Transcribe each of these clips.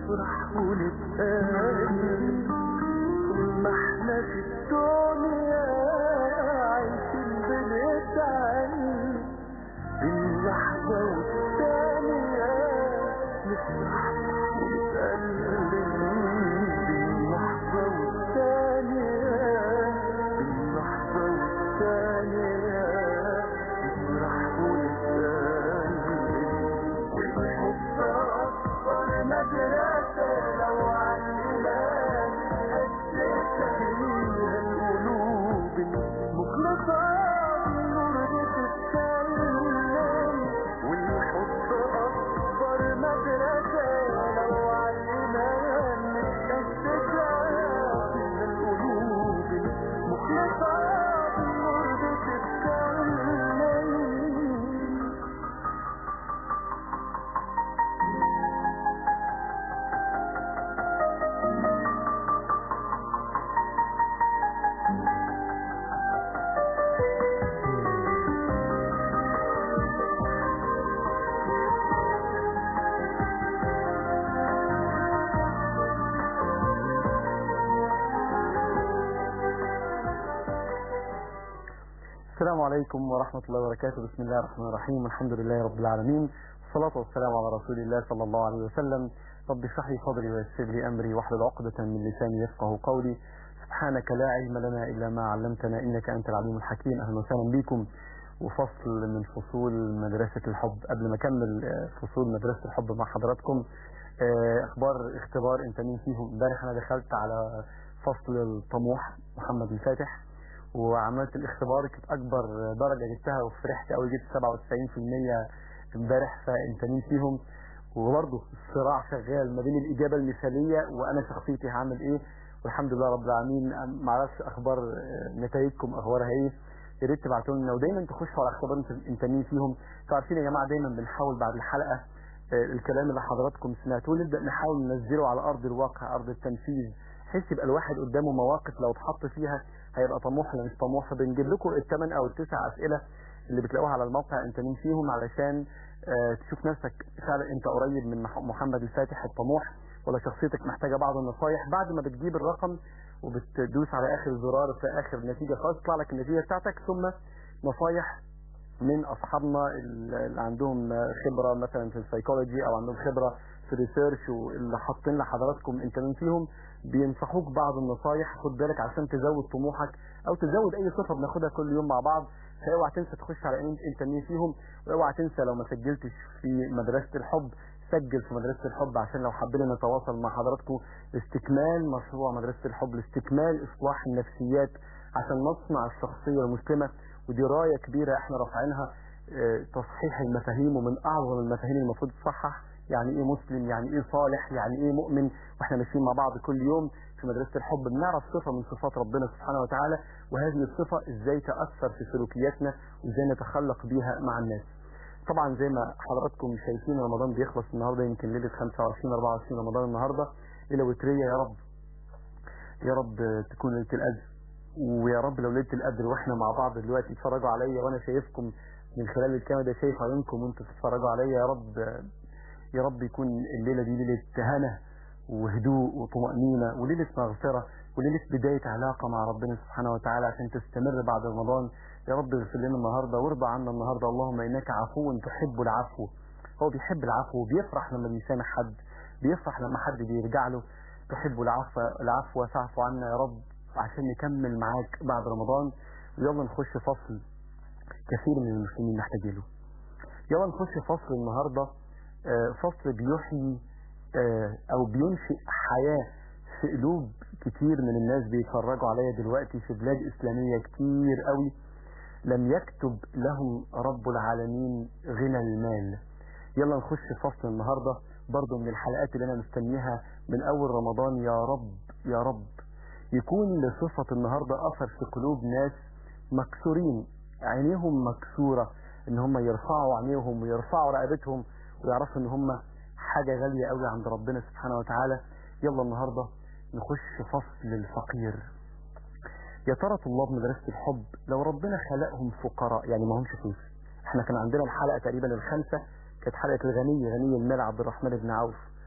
نفرح ونتقابل ما احنا في الدنيا عايشين بنتعاني بين لحظة والثانية نفرح ونتألم بين لحظة والثانية بين لحظة والثانية نفرح ونتألم والحب أكبر مدرسة لو علمنا أسسها فيها القلوب المخلصة بالنور بتتكلم والحب أكبر مدرسة لو علمنا أسسها فيها القلوب المخلصة بالنور بتتكلم السلام عليكم ورحمة الله وبركاته بسم الله الرحمن الرحيم الحمد لله رب العالمين والصلاة والسلام على رسول الله صلى الله عليه وسلم رب اشرح لي صدري ويسر لي أمري واحلل عقدة من لساني يفقه قولي سبحانك لا علم لنا إلا ما علمتنا إنك أنت العليم الحكيم أهلا وسهلا بكم وفصل من فصول مدرسة الحب قبل ما أكمل آه، فصول مدرسة الحب مع حضراتكم آه، أخبار اختبار أنت مين فيهم امبارح أنا دخلت على فصل الطموح محمد الفاتح وعملت الاختبار كانت اكبر درجه جبتها وفرحت قوي جبت 97% امبارح فانت مين فيهم وبرضه الصراع شغال ما بين الاجابه المثاليه وانا شخصيتي هعمل ايه والحمد لله رب العالمين ما اعرفش اخبار آه، نتائجكم اخبارها ايه يا ريت تبعتوا لنا ودايما تخشوا على اختبار انت انت مين فيهم انتوا عارفين يا جماعه دايما بنحاول بعد الحلقه آه، الكلام اللي حضراتكم سمعتوه نبدا نحاول ننزله على ارض الواقع ارض التنفيذ بحيث يبقى الواحد قدامه مواقف لو اتحط فيها هيبقى طموح ولا مش طموح فبنجيب لكم الثمان او التسع اسئله اللي بتلاقوها على الموقع انت مين فيهم علشان آه، تشوف نفسك فعلا انت قريب من مح- محمد الفاتح الطموح ولا شخصيتك محتاجه بعض النصايح بعد ما بتجيب الرقم وبتدوس على اخر زرار في اخر نتيجه خلاص تطلع لك النتيجه بتاعتك ثم نصايح من اصحابنا اللي عندهم خبره مثلا في السيكولوجي او عندهم خبره في الريسيرش واللي حاطين لحضراتكم انت مين فيهم بينصحوك بعض النصايح خد بالك عشان تزود طموحك او تزود اي صفه بناخدها كل يوم مع بعض فاوعى تنسى تخش على انت انت مين فيهم واوعى تنسى لو ما سجلتش في مدرسه الحب سجل في مدرسه الحب عشان لو حبينا نتواصل مع حضراتكم لاستكمال مشروع مدرسه الحب لاستكمال اصلاح النفسيات عشان نصنع الشخصيه المسلمه ودي رايه كبيره احنا رافعينها اه، تصحيح المفاهيم ومن اعظم المفاهيم اللي المفروض تصحح يعني ايه مسلم يعني ايه صالح يعني ايه مؤمن واحنا ماشيين مع بعض كل يوم في مدرسه الحب بنعرف صفه من صفات ربنا سبحانه وتعالى وهذه الصفه ازاي تاثر في سلوكياتنا وازاي نتخلق بيها مع الناس طبعا زي ما حضراتكم شايفين رمضان بيخلص النهارده يمكن ليله 25 24 رمضان النهارده ليله وتريه يا رب يا رب تكون ليله القدر ويا رب لو ليله القدر واحنا مع بعض دلوقتي اتفرجوا عليا وانا شايفكم من خلال الكاميرا ده شايف عيونكم وانتوا بتتفرجوا عليا يا رب يا رب يكون الليله دي ليله هنا وهدوء وطمأنينة وليلة مغفرة وليلة بداية علاقة مع ربنا سبحانه وتعالى عشان تستمر بعد رمضان يا رب اغفر لنا النهاردة وارضى عنا النهاردة اللهم إنك عفو تحب العفو هو بيحب العفو وبيفرح لما بيسامح حد بيفرح لما حد بيرجع له تحب العفو العفو فاعف عنا يا رب عشان نكمل معاك بعد رمضان ويلا نخش فصل كثير من المسلمين محتاجينه يلا نخش فصل النهارده آه، فصل بيحيي آه، او بينشئ حياه في قلوب كتير من الناس بيتفرجوا عليا دلوقتي في بلاد اسلاميه كتير قوي لم يكتب لهم رب العالمين غنى المال يلا نخش فصل النهارده برضو من الحلقات اللي انا مستنيها من اول رمضان يا رب يا رب يكون لصفة النهاردة اثر في قلوب ناس مكسورين عينيهم مكسورة ان هم يرفعوا عينيهم ويرفعوا رقبتهم ويعرفوا ان هم حاجة غالية قوي عند ربنا سبحانه وتعالى يلا النهاردة نخش فصل الفقير يا ترى طلاب مدرسة الحب لو ربنا خلقهم فقراء يعني ما همش فلوس احنا كان عندنا الحلقة تقريبا الخامسة كانت حلقة الغني غني المال عبد الرحمن بن عوف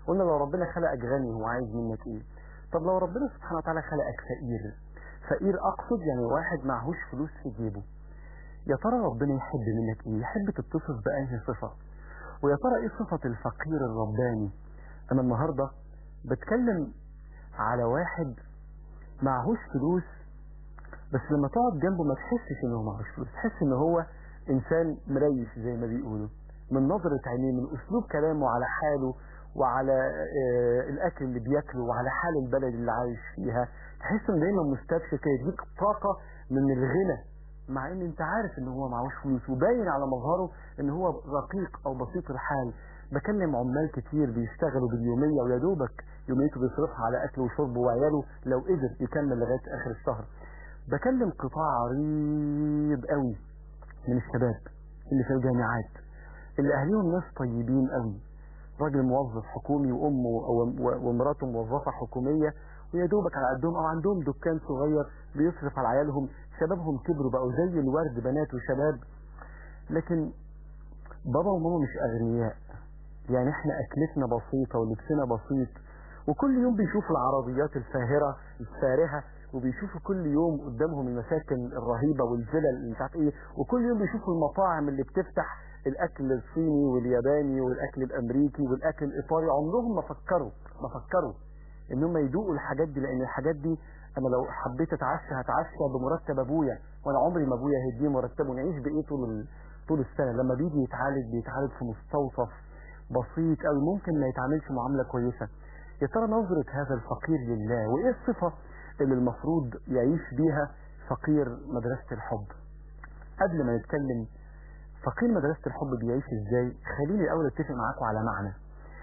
قلنا لو ربنا خلقك غني هو عايز منك ايه طب لو ربنا سبحانه وتعالى خلقك فقير فقير اقصد يعني واحد معهوش فلوس في جيبه يا ترى ربنا يحب منك ايه يحب تتصف بأنهي صفة ويا ترى ايه صفة الفقير الرباني انا النهاردة بتكلم على واحد معهوش فلوس بس لما تقعد جنبه ما تحسش ان هو معهوش فلوس تحس ان هو انسان مريش زي ما بيقولوا من نظرة عينيه من اسلوب كلامه على حاله وعلى آه الاكل اللي بياكله وعلى حال البلد اللي عايش فيها تحس انه دايما مستبشر كده يديك طاقة من الغنى مع ان انت عارف ان هو معهوش فلوس وباين على مظهره ان هو رقيق او بسيط الحال بكلم عمال كتير بيشتغلوا باليومية ويا دوبك يوميته بيصرفها على اكله وشربه وعياله لو قدر يكمل لغاية اخر الشهر بكلم قطاع عريض قوي من الشباب اللي في الجامعات اللي اهليهم ناس طيبين قوي راجل موظف حكومي وامه ومراته موظفة حكومية ويا دوبك على قدهم او عندهم دكان صغير بيصرف على عيالهم شبابهم كبروا بقوا زي الورد بنات وشباب لكن بابا وماما مش اغنياء يعني احنا اكلتنا بسيطة ولبسنا بسيط وكل يوم بيشوفوا العربيات الفاهرة الفارهة وبيشوفوا كل يوم قدامهم المساكن الرهيبة والفلل اللي مش عارف ايه وكل يوم بيشوفوا المطاعم اللي بتفتح الاكل الصيني والياباني والاكل الامريكي والاكل الايطالي عمرهم ما فكروا ما فكروا ان هم يدوقوا الحاجات دي لان الحاجات دي انا لو حبيت اتعشى هتعشى بمرتب ابويا وانا عمري ما ابويا هيديني مرتب ونعيش بايه طول طول السنه لما بيجي يتعالج بيتعالج في مستوصف بسيط قوي ممكن ما يتعاملش معامله كويسه يا ترى نظره هذا الفقير لله وايه الصفه اللي المفروض يعيش بيها فقير مدرسه الحب قبل ما نتكلم فقير مدرسه الحب بيعيش ازاي خليني الاول اتفق معاكم على معنى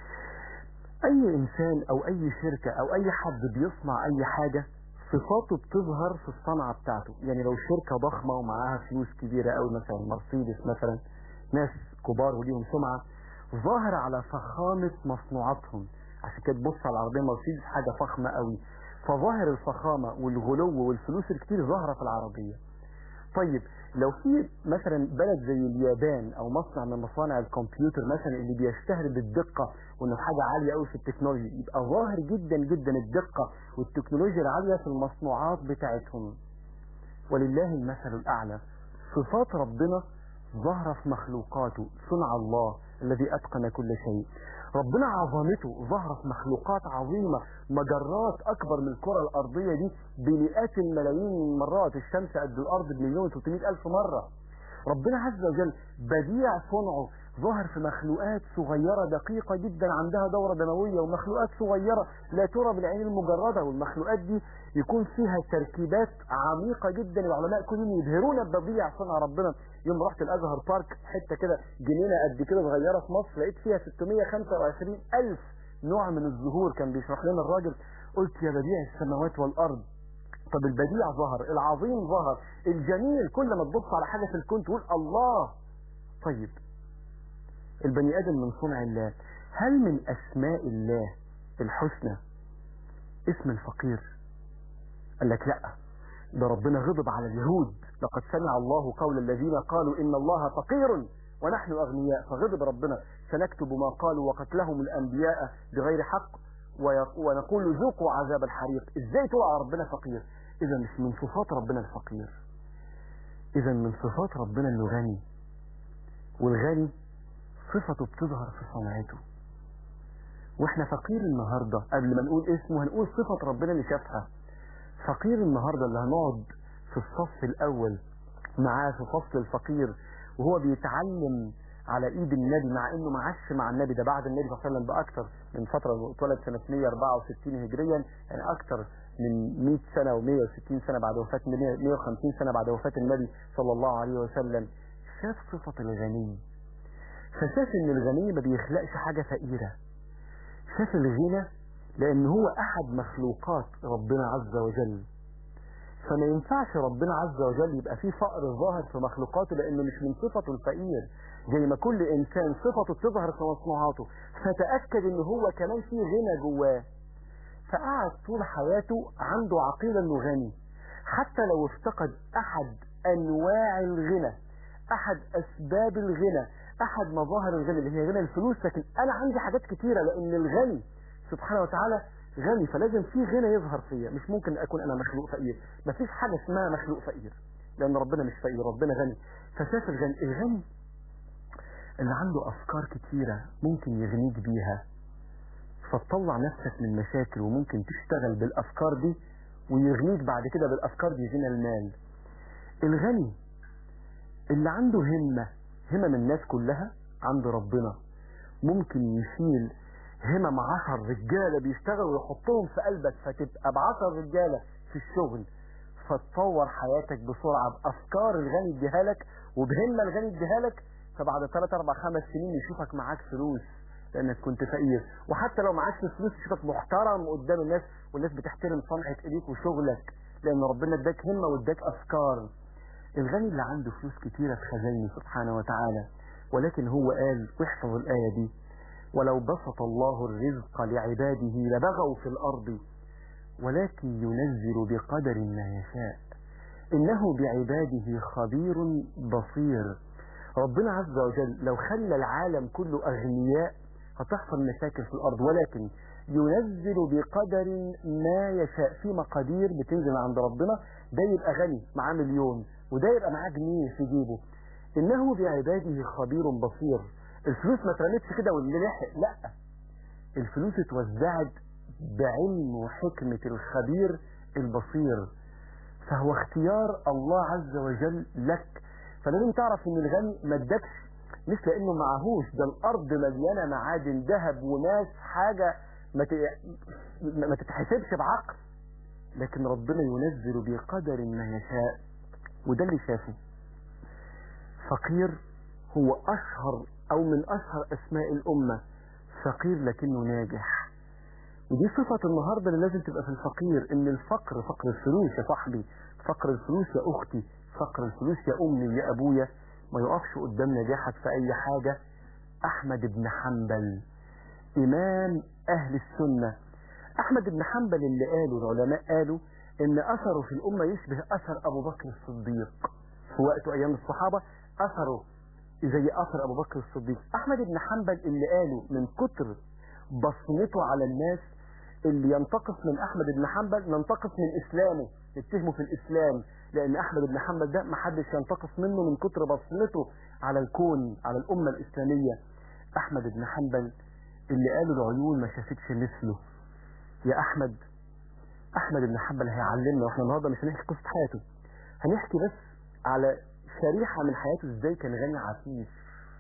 اي انسان او اي شركة او اي حد بيصنع اي حاجة صفاته بتظهر في الصنعة بتاعته يعني لو شركة ضخمة ومعاها فلوس كبيرة قوي مثلا مرسيدس مثلا ناس كبار وليهم سمعة ظاهر على فخامة مصنوعاتهم عشان كده تبص على العربية مرسيدس حاجة فخمة قوي فظاهر الفخامة والغلو والفلوس الكتير ظاهرة في العربية طيب لو في مثلا بلد زي اليابان او مصنع من مصانع الكمبيوتر مثلا اللي بيشتهر بالدقة وانه حاجة عالية قوي في التكنولوجي يبقى ظاهر جدا جدا الدقة والتكنولوجيا العالية في المصنوعات بتاعتهم ولله المثل الاعلى صفات ربنا ظاهرة في مخلوقاته صنع الله الذي اتقن كل شيء ربنا عظمته ظاهرة في مخلوقات عظيمة مجرات أكبر من الكرة الأرضية دي بمئات الملايين من المرات الشمس قد الأرض بمليون و ألف مرة ربنا عز وجل بديع صنعه ظاهر في مخلوقات صغيرة دقيقة جدا عندها دورة دموية ومخلوقات صغيرة لا ترى بالعين المجردة والمخلوقات دي يكون فيها تركيبات عميقة جدا العلماء كلهم يبهرون ببديع صنع ربنا يوم رحت الازهر بارك حتة كده جنينة قد كده صغيرة في مصر لقيت فيها 625 ألف نوع من الزهور كان بيشرح لنا الراجل قلت يا بديع السماوات والأرض طب البديع ظهر العظيم ظهر الجميل كل ما تبص على حاجة في الكون تقول الله طيب البني آدم من صنع الله هل من أسماء الله الحسنى اسم الفقير قال لك لا ده ربنا غضب على اليهود لقد سمع الله قول الذين قالوا إن الله فقير ونحن أغنياء فغضب ربنا سنكتب ما قالوا وقتلهم الأنبياء بغير حق ونقول ذوقوا عذاب الحريق ازاي تقع ربنا فقير اذا مش من صفات ربنا الفقير اذا من صفات ربنا انه غني والغني صفته بتظهر في صنعته واحنا فقير النهاردة قبل ما نقول اسمه هنقول صفة ربنا اللي شافها فقير النهاردة اللي هنقعد في الصف الاول معاه في فصل الفقير وهو بيتعلم على ايد النبي مع انه ما عاش مع النبي ده بعد النبي صلى الله عليه وسلم باكثر من فتره اتولد سنه 164 هجريا يعني اكثر من 100 سنه و160 سنه بعد وفاه 150 سنه بعد وفاه النبي صلى الله عليه وسلم شاف صفه الغني فشاف ان الغني ما بيخلقش حاجه فقيره شاف الغنى لان هو احد مخلوقات ربنا عز وجل فما ينفعش ربنا عز وجل يبقى فيه فقر ظاهر في مخلوقاته لانه مش من صفته الفقير زي ما كل انسان صفته بتظهر في مصنوعاته فتأكد ان هو كمان فيه غنى جواه فقعد طول حياته عنده عقيدة انه غني حتى لو افتقد احد انواع الغنى احد اسباب الغنى احد مظاهر الغنى اللي هي غنى الفلوس لكن انا عندي حاجات كتيره لان الغني سبحانه وتعالى غني فلازم في غنى يظهر فيا مش ممكن اكون انا مخلوق فقير مفيش حاجه اسمها مخلوق فقير لان ربنا مش فقير ربنا غني فشاف الغني الغني اللي عنده افكار كتيره ممكن يغنيك بيها فتطلع نفسك من مشاكل وممكن تشتغل بالافكار دي ويغنيك بعد كده بالافكار دي غنى المال الغني اللي عنده همة همم الناس كلها عند ربنا ممكن يشيل همم عشر رجالة بيشتغلوا ويحطهم في قلبك فتبقى بعشر رجالة في الشغل فتطور حياتك بسرعة بأفكار الغني اديها لك وبهمة الغني اديها لك فبعد 3 4 5 سنين يشوفك معاك فلوس لانك كنت فقير وحتى لو معكش فلوس يشوفك محترم قدام الناس والناس بتحترم صنعة ايديك وشغلك لان ربنا اداك همة واداك افكار الغني اللي عنده فلوس كتيرة في خزينه سبحانه وتعالى ولكن هو قال واحفظ الآية دي ولو بسط الله الرزق لعباده لبغوا في الأرض ولكن ينزل بقدر ما يشاء إنه بعباده خبير بصير ربنا عز وجل لو خلى العالم كله أغنياء هتحصل مشاكل في الأرض ولكن ينزل بقدر ما يشاء في مقادير بتنزل عند ربنا ده يبقى غني معاه مليون وده يبقى معاه جنيه في جيبه إنه بعباده خبير بصير الفلوس ما اترمتش كده واللي لحق لا الفلوس اتوزعت بعلم وحكمة الخبير البصير فهو اختيار الله عز وجل لك فلازم تعرف ان الغني ما ادكش مش لانه معهوش ده الارض مليانه معادن ذهب وناس حاجه ما ت- ما تتحسبش بعقل لكن ربنا ينزل بقدر ما يشاء وده اللي شافه فقير هو اشهر او من اشهر اسماء الامه فقير لكنه ناجح ودي صفة النهاردة اللي لازم تبقى في الفقير ان الفقر فقر الفلوس يا صاحبي فقر الفلوس يا اختي فقر الفلوس يا امي يا ابويا ما يقفش قدام نجاحك في اي حاجة احمد بن حنبل امام اهل السنة احمد بن حنبل اللي قالوا العلماء قالوا ان اثره في الامة يشبه اثر ابو بكر الصديق في وقت ايام الصحابة اثره زي اثر ابو بكر الصديق احمد بن حنبل اللي قالوا من كتر بصمته على الناس اللي ينتقص من احمد بن حنبل ننتقص من اسلامه نتهمه في الاسلام لان احمد بن حنبل ده محدش ينتقص منه من كتر بصمته على الكون على الامه الاسلاميه احمد بن حنبل اللي قالوا العيون ما شافتش مثله يا احمد احمد بن حنبل هيعلمنا واحنا النهارده مش هنحكي قصه حياته هنحكي بس على شريحه من حياته ازاي كان غني عفيف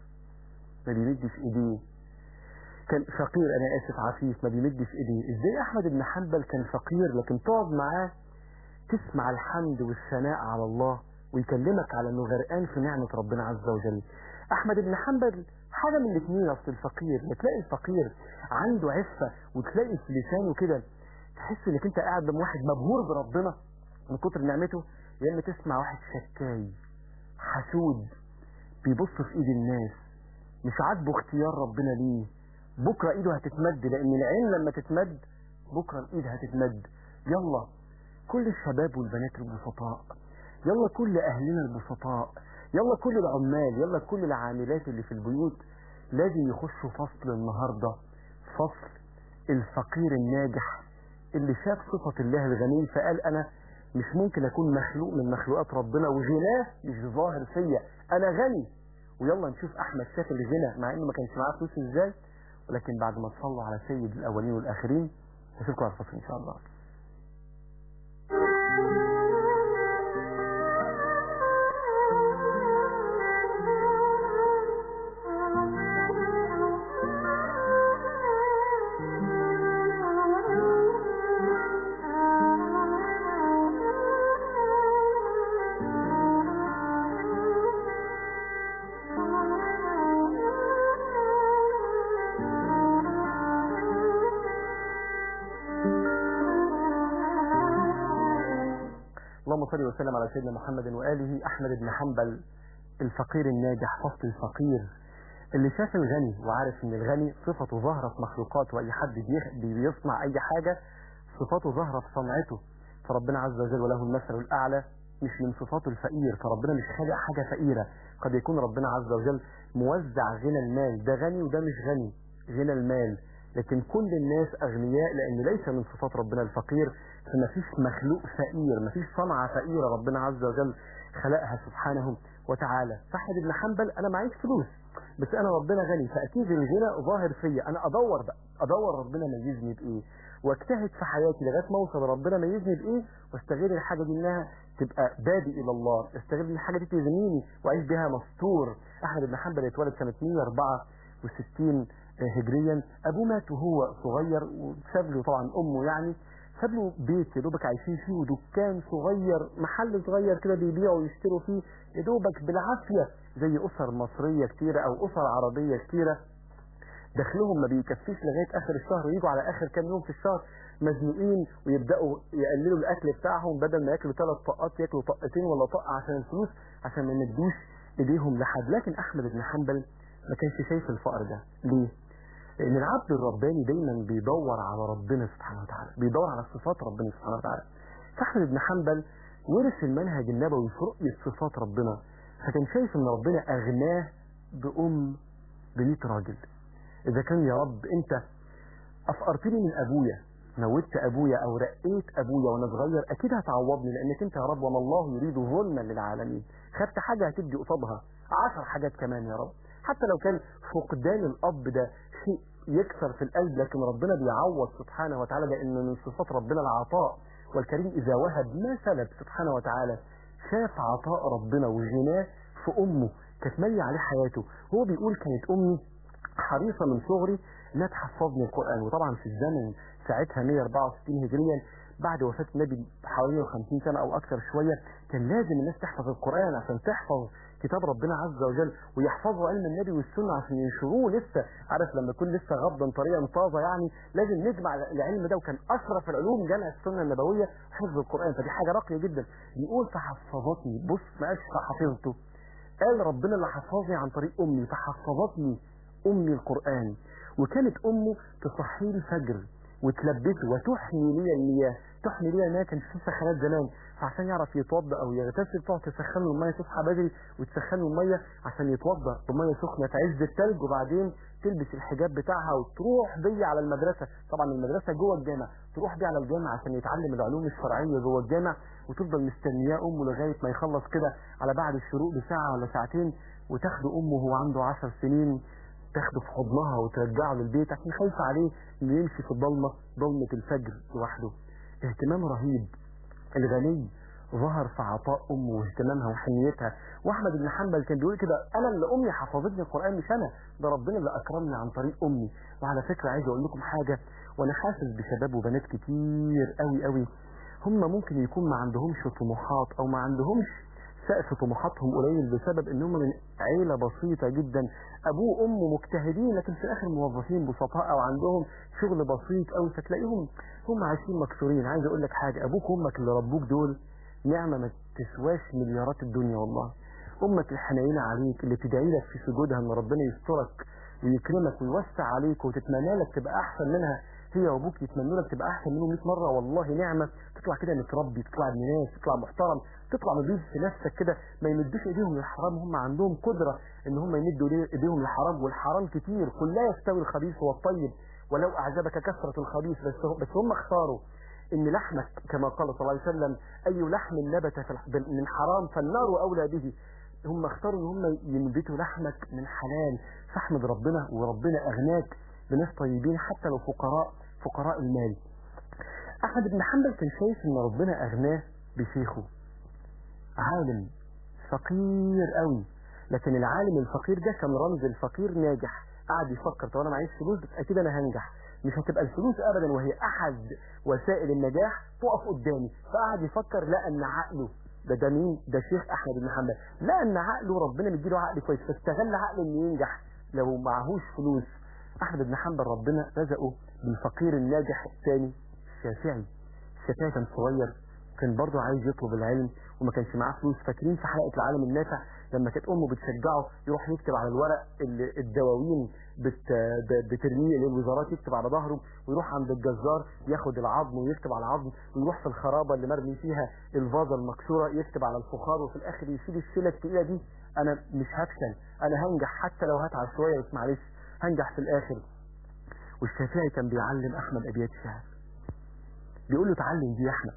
ما بيمدش ايديه كان فقير انا اسف عفيف ما بيمدش ايديه ازاي احمد بن حنبل كان فقير لكن تقعد معاه تسمع الحمد والثناء على الله ويكلمك على انه غرقان في نعمة ربنا عز وجل احمد بن حنبل حاجة من الاثنين اصل الفقير يا تلاقي الفقير عنده عفة وتلاقي في لسانه كده تحس انك انت قاعد قدام واحد مبهور بربنا من كتر نعمته يا اما تسمع واحد شكاي حسود بيبص في ايد الناس مش عاجبه اختيار ربنا ليه بكرة ايده هتتمد لان العين لما تتمد بكرة الايد هتتمد يلا كل الشباب والبنات البسطاء يلا كل اهلنا البسطاء يلا كل العمال يلا كل العاملات اللي في البيوت لازم يخشوا فصل النهاردة فصل الفقير الناجح اللي شاف صفة الله الغني فقال انا مش ممكن اكون مخلوق من مخلوقات ربنا وغناه مش ظاهر فيا انا غني ويلا نشوف احمد شاف الغنى مع انه ما كانش معاه فلوس ازاي ولكن بعد ما تصلوا على سيد الاولين والاخرين نشوفكم على الفصل ان شاء الله اللهم صل وسلم على سيدنا محمد واله احمد بن حنبل الفقير الناجح فصل الفقير اللي شاف الغني وعارف ان الغني صفته ظاهره في مخلوقاته واي حد بيخ- بي- بيصنع اي حاجه صفاته ظاهره في صنعته فربنا عز وجل وله المثل الاعلى مش من صفاته الفقير فربنا مش خالق حاجة فقيرة قد يكون ربنا عز وجل موزع غنى المال ده غني وده مش غني غنى المال لكن كل الناس أغنياء لأن ليس من صفات ربنا الفقير فما فيش مخلوق فقير ما فيش صنعة فقيرة ربنا عز وجل خلقها سبحانه وتعالى فأحمد بن حنبل أنا معيش فلوس بس أنا ربنا غني فأكيد الغنى ظاهر فيا أنا أدور بقى أدور ربنا ميزني بإيه واجتهد في حياتي لغايه ما اوصل ربنا ميزني بايه واستغل الحاجه دي انها تبقى بابي الى الله استغل الحاجه دي تغنيني واعيش بها مستور احمد بن حنبل اتولد سنه 164 هجريا ابوه مات وهو صغير وساب له طبعا امه يعني ساب له بيت يا دوبك عايشين فيه ودكان صغير محل صغير كده بيبيعوا ويشتروا فيه يا دوبك بالعافيه زي اسر مصريه كتيره او اسر عربيه كتيره دخلهم ما بيكفيش لغايه اخر الشهر ويجوا على اخر كام يوم في الشهر مزنوقين ويبداوا يقللوا الاكل بتاعهم بدل ما ياكلوا ثلاث طقات ياكلوا طقتين ولا طقه عشان الفلوس عشان ما يمدوش ايديهم لحد لكن احمد بن حنبل ما كانش شايف الفقر ده ليه؟ لان العبد الرباني دايما بيدور على ربنا سبحانه وتعالى بيدور على صفات ربنا سبحانه وتعالى فاحمد بن حنبل ورث المنهج النبوي في رؤيه صفات ربنا فكان شايف ان ربنا اغناه بام ب 100 راجل إذا كان يا رب أنت أفقرتني من أبويا موتت أبويا أو رقيت أبويا وأنا صغير أكيد هتعوضني لأنك أنت يا رب وما الله يريد ظلما للعالمين خدت حاجة هتدي قصادها عشر حاجات كمان يا رب حتى لو كان فقدان الأب ده شيء يكسر في القلب لكن ربنا بيعوض سبحانه وتعالى لأن من صفات ربنا العطاء والكريم إذا وهب ما سلب سبحانه وتعالى شاف عطاء ربنا وغناه في أمه كانت مالية عليه حياته هو بيقول كانت أمي حريصة من صغري انها تحفظني القرآن وطبعا في الزمن ساعتها 164 هجريا بعد وفاة النبي حوالي 50 سنة او اكثر شوية كان لازم الناس تحفظ القرآن عشان تحفظ كتاب ربنا عز وجل ويحفظوا علم النبي والسنة عشان ينشروه لسه عارف لما يكون لسه غضا طريقا طازة يعني لازم نجمع العلم ده وكان اشرف العلوم جمع السنة النبوية حفظ القرآن فدي حاجة راقية جدا بيقول فحفظتني بص ما قالش فحفظته قال ربنا اللي حفظني عن طريق امي فحفظتني أمي القرآن وكانت أمه تصحي لي الفجر وتلبسه وتحمي لي المياه تحمي لي المياه كان في سخانات زمان فعشان يعرف يتوضا او يغتسل تقعد تسخن له الميه تصحى بدري وتسخن له الميه عشان يتوضا بميه سخنه في عز الثلج وبعدين تلبس الحجاب بتاعها وتروح بيه على المدرسه طبعا المدرسه جوه الجامع تروح بيه على الجامع عشان يتعلم العلوم الشرعيه جوه الجامع وتفضل مستنياه امه لغايه ما يخلص كده على بعد الشروق بساعه ولا ساعتين وتاخده امه وهو عنده عشر سنين تاخده في حضنها وترجعه للبيت عشان خايفة عليه انه يمشي في الضلمة ضلمة الفجر لوحده اهتمام رهيب الغني ظهر في عطاء امه واهتمامها وحنيتها واحمد بن حنبل كان بيقول كده انا اللي امي حفظتني القران مش انا ده ربنا اللي اكرمني عن طريق امي وعلى فكره عايز اقول لكم حاجه وانا حاسس بشباب وبنات كتير قوي قوي هم ممكن يكون ما عندهمش طموحات او ما عندهمش سقف طموحاتهم قليل بسبب ان هم من عيله بسيطه جدا ابوه وامه مجتهدين لكن في الاخر موظفين بسطاء او عندهم شغل بسيط قوي فتلاقيهم هم عايشين مكسورين عايز اقول لك حاجه ابوك وامك اللي ربوك دول نعمه ما تسواش مليارات الدنيا والله امك الحنينه عليك اللي تدعي لك في سجودها ان ربنا يسترك ويكرمك ويوسع عليك وتتمنى لك تبقى احسن منها هي وابوك يتمنوا لك تبقى احسن منهم 100 مره والله نعمه تطلع كده متربي تطلع ابن ناس تطلع محترم تطلع نضيف في نفسك كده ما يمدوش ايديهم للحرام هم عندهم قدره ان هم يمدوا ايديهم للحرام والحرام كتير قل لا يستوي الخبيث والطيب ولو اعجبك كثره الخبيث بس بس هم اختاروا ان لحمك كما قال صلى الله عليه وسلم اي لحم نبت من حرام فالنار اولى به هم اختاروا ان هم ينبتوا لحمك من حلال فاحمد ربنا وربنا اغناك بناس طيبين حتى لو فقراء فقراء المال احمد بن حنبل كان شايف ان ربنا اغناه بشيخه عالم فقير قوي لكن العالم الفقير ده كان رمز الفقير ناجح قعد يفكر طب انا معيش فلوس بس اكيد انا هنجح مش هتبقى الفلوس ابدا وهي احد وسائل النجاح تقف قدامي فقعد يفكر لقى ان عقله ده ده مين ده شيخ احمد بن حنبل لقى ان عقله ربنا مديله عقل كويس فاستغل عقله انه ينجح لو معهوش فلوس احمد بن حنبل ربنا رزقه بالفقير الناجح الثاني الشافعي الشافعي كان صغير كان برضه عايز يطلب العلم وما كانش معاه فلوس فاكرين في حلقه العالم النافع لما كانت امه بتشجعه يروح يكتب على الورق اللي الدواوين بت ب- بترميه للوزارات يكتب على ظهره ويروح عند الجزار ياخد العظم ويكتب على العظم ويروح في الخرابه اللي مرمي فيها الفازه المكسوره يكتب على الفخار وفي الاخر يشيل الشيله الثقيله دي انا مش هفشل انا هنجح حتى لو هتعب شويه بس معلش هنجح في الاخر والشافعي كان بيعلم احمد ابيات شعر بيقول له تعلم دي يا احمد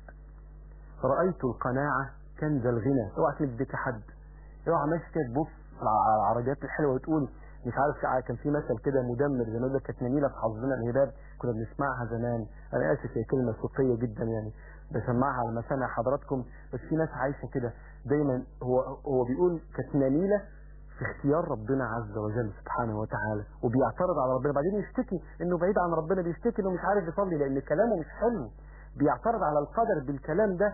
رايت القناعه كنز الغنى اوعى تمد ايديك لحد اوعى ماشي كده تبص على العربيات الحلوه وتقول مش عارف شع- كان في مثل كده مدمر زي ما يقول لك كانت نميله في حظنا الهباب كنا بنسمعها زمان انا اسف هي كلمه سوقيه جدا يعني بسمعها على مسامع حضراتكم بس في ناس عايشه كده دايما هو هو بيقول كانت نميله في اختيار ربنا عز وجل سبحانه وتعالى وبيعترض على ربنا بعدين يشتكي انه بعيد عن ربنا بيشتكي انه مش عارف يصلي لان كلامه مش حلو بيعترض على القدر بالكلام ده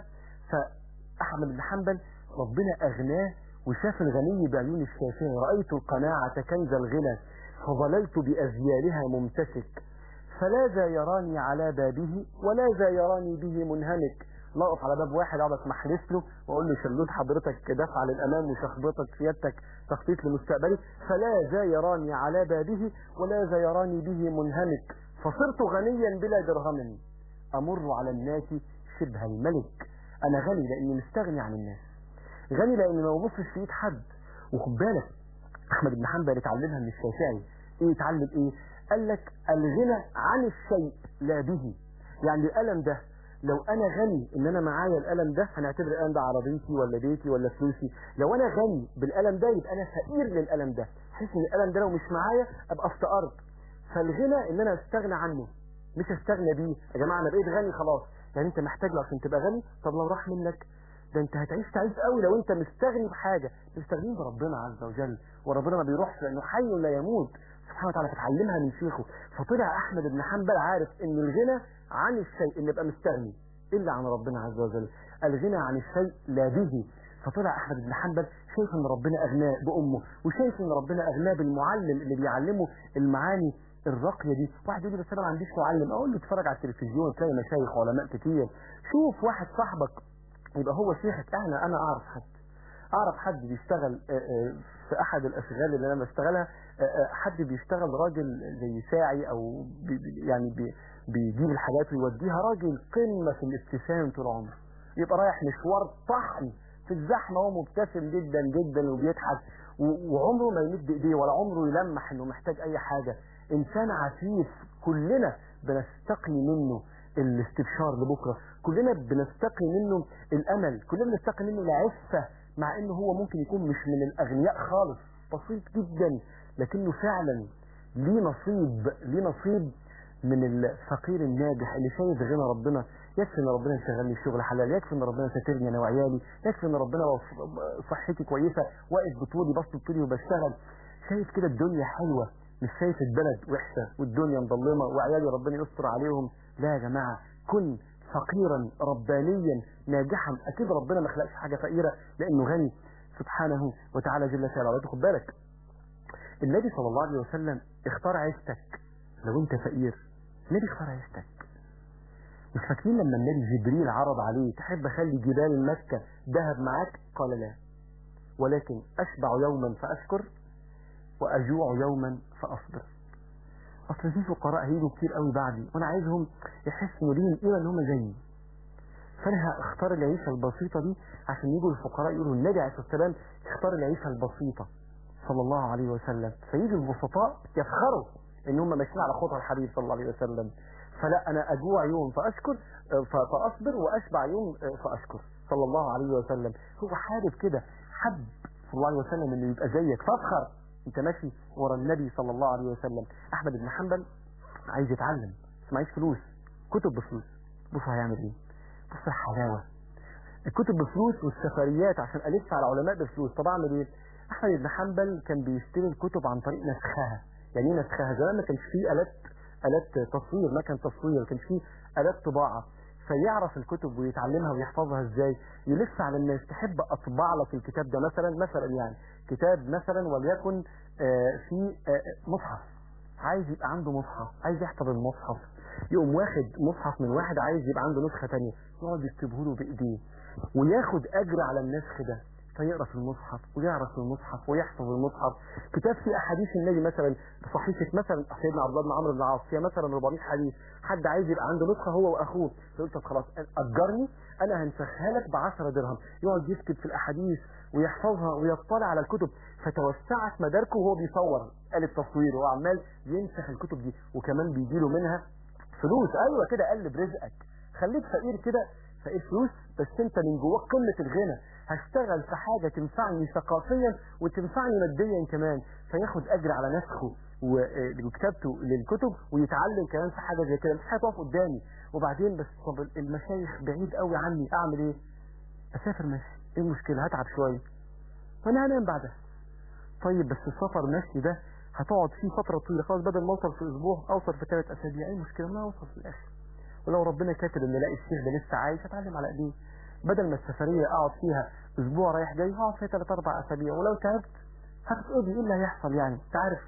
فاحمد بن حنبل ربنا اغناه وشاف الغني بعيون الشافعي رأيت القناعة كنز الغنى فظللت بأذيالها ممتسك فلا ذا يراني على بابه ولا ذا يراني به منهمك لا اقف على باب واحد اقعد اسمح له واقول له شلوت حضرتك دفع للامام وشخبطك سيادتك تخطيط لمستقبلي فلا ذا يراني على بابه ولا ذا يراني به منهمك فصرت غنيا بلا درهم امر على الناس شبه الملك انا غني لاني مستغني عن الناس غني لاني ما ببصش في ايد حد وخد بالك احمد بن حنبل اتعلمها من الشافعي ايه اتعلم ايه قال لك الغنى عن الشيء لا به يعني الالم ده لو انا غني ان انا معايا الالم ده هنعتبر الالم ده عربيتي ولا بيتي ولا فلوسي لو انا غني بالالم ده يبقى انا فقير للالم ده حس ان الالم ده لو مش معايا ابقى افتقرت فالغنى ان انا استغنى عنه مش استغنى بيه يا جماعه انا بقيت غني خلاص يعني انت محتاج له عشان تبقى غني طب لو راح منك ده انت هتعيش تعيش قوي لو انت مستغني بحاجه مستغني بربنا عز وجل وربنا ما بيروحش لانه حي لا يموت سبحانه وتعالى فتعلمها من شيخه فطلع احمد بن حنبل عارف ان الغنى عن الشيء ان يبقى مستغني الا عن ربنا عز وجل الغنى عن الشيء لا به فطلع احمد بن حنبل شايف ان ربنا اغناه بامه وشايف ان ربنا اغناه بالمعلم اللي بيعلمه المعاني الراقيه دي واحد يقول لي بس انا ما عنديش معلم اقول له اتفرج على التلفزيون تلاقي مشايخ وعلماء كتير شوف واحد صاحبك يبقى هو شيخك انا انا اعرف حد اعرف حد بيشتغل آه، آه، في احد الاشغال اللي انا بشتغلها آه، آه، حد بيشتغل راجل زي ساعي او بي بي- يعني بي بيجيب الحاجات ويوديها راجل قمه في الابتسام طول عمره يبقى رايح مشوار طحن في الزحمه هو مبتسم جدا جدا وبيضحك و- وعمره ما يمد ايديه ولا عمره يلمح انه محتاج اي حاجه انسان عفيف كلنا بنستقي منه الاستبشار لبكره كلنا بنستقي منه الامل كلنا بنستقي منه العفه مع انه هو ممكن يكون مش من الاغنياء خالص بسيط جدا لكنه فعلا ليه نصيب ليه نصيب من الفقير الناجح اللي شايف غنى ربنا يكفي ان ربنا يشغلني شغل حلال يكفي ان ربنا ساترني انا وعيالي يكفي ان ربنا وف- صحتي كويسه واقف بطولي بسط طولي وبشتغل شايف كده الدنيا حلوه مش شايف البلد وحشه والدنيا مظلمه وعيالي ربنا يستر عليهم لا يا جماعه كن فقيرا ربانيا ناجحا اكيد ربنا ما خلقش حاجه فقيره لانه غني سبحانه وتعالى جل في علاه خد بالك النبي صلى الله عليه وسلم اختار عيشتك لو انت فقير النبي اختار عيشتك مش فاكرين لما النبي جبريل عرض عليه تحب اخلي جبال مكة ذهب معاك قال لا ولكن اشبع يوما فاشكر واجوع يوما فاصبر اصل في فقراء هيجوا كتير قوي بعدي وانا عايزهم يحسوا انه ليهم قيمه ان هم زيي فانا هختار العيشه البسيطه دي عشان يجوا الفقراء يقولوا النبي عليه الصلاه والسلام اختار العيشه البسيطه صلى الله عليه وسلم فيجي البسطاء يفخروا ان هم ماشيين على خطى الحبيب صلى الله عليه وسلم فلا انا اجوع يوم فاشكر آه، ف- فاصبر واشبع يوم آه، فاشكر صلى الله عليه وسلم هو حابب كده حب صلى الله عليه وسلم انه يبقى زيك فافخر انت ماشي ورا النبي صلى الله عليه وسلم احمد بن حنبل عايز يتعلم بس معيش فلوس كتب بفلوس بص هيعمل ايه بص الحلاوه الكتب بفلوس والسفريات عشان الف على علماء بفلوس طب اعمل ايه احمد بن حنبل كان بيشتري الكتب عن طريق نسخها يعني ايه نسخها زمان ما كانش فيه الات الات تصوير ما كان تصوير ما كانش فيه الات طباعه فيعرف الكتب ويتعلمها ويحفظها ازاي يلف على الناس تحب اطبع لك الكتاب ده مثلا مثلا يعني كتاب مثلا وليكن آه، في آه، مصحف عايز يبقى عنده مصحف عايز يحفظ المصحف يقوم واخد مصحف من واحد عايز يبقى عنده نسخه تانية يقعد يكتبه له بايديه وياخد اجر على النسخ ده فيقرا في المصحف ويعرف في المصحف ويحفظ المصحف كتاب فيه احاديث النبي مثلا صحيفه مثلا سيدنا عبد الله بن عمرو بن العاص فيها مثلا 400 حديث حد عايز يبقى عنده نسخه هو واخوه فقلت طب خلاص اجرني انا هنسخها لك ب 10 درهم يقعد يكتب في الاحاديث ويحفظها ويطلع على الكتب فتوسعت مداركه وهو بيصور آلة تصوير وهو عمال ينسخ الكتب دي وكمان بيجي له منها فلوس ايوه كده قلب رزقك خليك فقير كده فقير فلوس بس انت من جواك قمه الغنى هشتغل في حاجه تنفعني ثقافيا وتنفعني ماديا كمان فياخد اجر على نسخه و- وكتابته للكتب ويتعلم كمان في حاجه زي كده مش هتقف قدامي وبعدين بس طب المشايخ بعيد قوي عني اعمل ايه؟ اسافر ماشي ايه المشكله هتعب شويه وانا هنام بعدها طيب بس السفر ماشي ده هتقعد فيه فترة طويلة خلاص بدل ما اوصل في اسبوع اوصل في ثلاث اسابيع ايه المشكلة ما اوصل في الاخر ولو ربنا كاتب ان الاقي الشيخ ده لسه عايش هتعلم على ايديه بدل ما السفرية اقعد فيها اسبوع رايح جاي هقعد فيها ثلاث اربع اسابيع ولو تعبت هتتقضي ايه اللي هيحصل يعني انت عارف